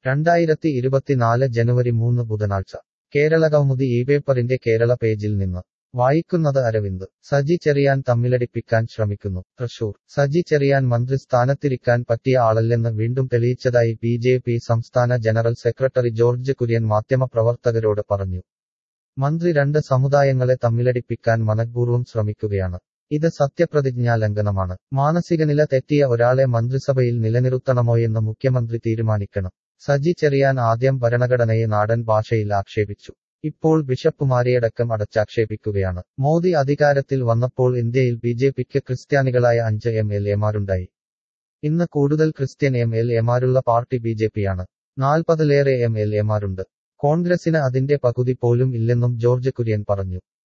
രണ്ടായിരത്തി ഇരുപത്തിനാല് ജനുവരി മൂന്ന് ബുധനാഴ്ച കേരളകൗമുദി ഈ പേപ്പറിന്റെ കേരള പേജിൽ നിന്ന് വായിക്കുന്നത് അരവിന്ദ് സജി ചെറിയാൻ തമ്മിലടിപ്പിക്കാൻ ശ്രമിക്കുന്നു തൃശൂർ സജി ചെറിയാൻ മന്ത്രിസ്ഥാനത്തിരിക്കാൻ പറ്റിയ ആളല്ലെന്ന് വീണ്ടും തെളിയിച്ചതായി ബി ജെ പി സംസ്ഥാന ജനറൽ സെക്രട്ടറി ജോർജ് കുര്യൻ മാധ്യമപ്രവർത്തകരോട് പറഞ്ഞു മന്ത്രി രണ്ട് സമുദായങ്ങളെ തമ്മിലടിപ്പിക്കാൻ മനഃപൂർവ്വം ശ്രമിക്കുകയാണ് ഇത് സത്യപ്രതിജ്ഞാ ലംഘനമാണ് മാനസികനില തെറ്റിയ ഒരാളെ മന്ത്രിസഭയിൽ നിലനിർത്തണമോയെന്ന് മുഖ്യമന്ത്രി തീരുമാനിക്കണം സജി ചെറിയാൻ ആദ്യം ഭരണഘടനയെ നാടൻ ഭാഷയിൽ ആക്ഷേപിച്ചു ഇപ്പോൾ ബിഷപ്പുമാരെയടക്കം അടച്ചാക്ഷേപിക്കുകയാണ് മോദി അധികാരത്തിൽ വന്നപ്പോൾ ഇന്ത്യയിൽ ബി ജെ പിക്ക് ക്രിസ്ത്യാനികളായ അഞ്ച് എം എൽ എമാരുണ്ടായി ഇന്ന് കൂടുതൽ ക്രിസ്ത്യൻ എം എൽ എമാരുള്ള പാർട്ടി ബി ജെ പിയാണ് നാൽപ്പതിലേറെ എം എൽ എമാരുണ്ട് കോൺഗ്രസിന് അതിന്റെ പകുതി പോലും ഇല്ലെന്നും ജോർജ് കുര്യൻ പറഞ്ഞു